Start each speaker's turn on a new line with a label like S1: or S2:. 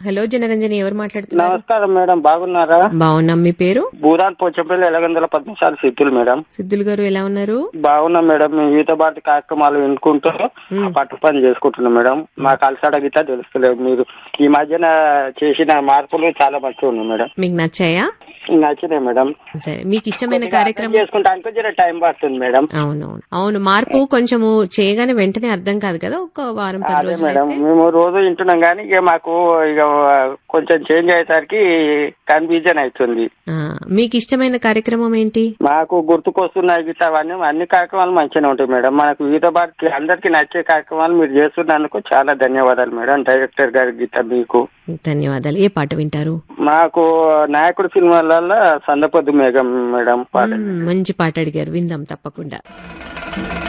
S1: hello Janaranjani ఎవరు మాట్లాడుతున్నారు
S2: నమస్కారం మేడం బాగున్నారా
S1: బాగున్నాం మీ పేరు
S2: భూదాన్ పోచంపల్లి ఎలగందల పద్మశాలి సిద్ధులు మేడం
S1: సిద్ధులు గారు ఎలా ఉన్నారు
S2: బాగున్నాం మేడం మీ యువత భారతి కార్యక్రమాలు వినుకుంటూ ఆ పట్టు పని చేసుకుంటున్నాం మేడం మా కలిసాడ గిట్ట తెలుస్తలేదు మీరు ఈ మధ్యన చేసిన మార్పులు చాలా మంచిగా ఉన్నాయి మేడం
S1: మీకు నచ్చాయా
S2: నచ్చినాయి మేడం
S1: సరే మీకు ఇష్టమైన కార్యక్రమం
S2: చేసుకుంటానికి జర టైం పడుతుంది మేడం
S1: అవునవును అవును మార్పు కొంచెము చేయగానే వెంటనే అర్థం కాదు కదా ఒక వారం పది
S2: అదే
S1: రోజులు
S2: మేడం
S1: అయితే
S2: మేము రోజు వింటున్నాం కానీ ఇక మాకు ఇక కొంచెం చేంజ్ అయ్యేసరికి కన్ఫ్యూజన్ అవుతుంది
S1: ఆ, మీకు ఇష్టమైన కార్యక్రమం ఏంటి
S2: మాకు గుర్తుకొస్తున్నాయి గిట్ట అవన్నీ అన్ని కార్యక్రమాలు మంచిగానే ఉంటాయి మేడం మనకు వివిధ భారతి అందరికి నచ్చే కార్యక్రమాలు మీరు చేస్తున్నందుకు చాలా ధన్యవాదాలు మేడం డైరెక్టర్ గారి గిట్ట మీకు
S1: ధన్యవాదాలు ఏ పాట వింటారు
S2: మాకు నాయకుడు సినిమాలలో సందపొద్దు మేఘం మేడం పాట
S1: మ్మ్, మంచి పాట అడిగారు విందాం తప్పకుండా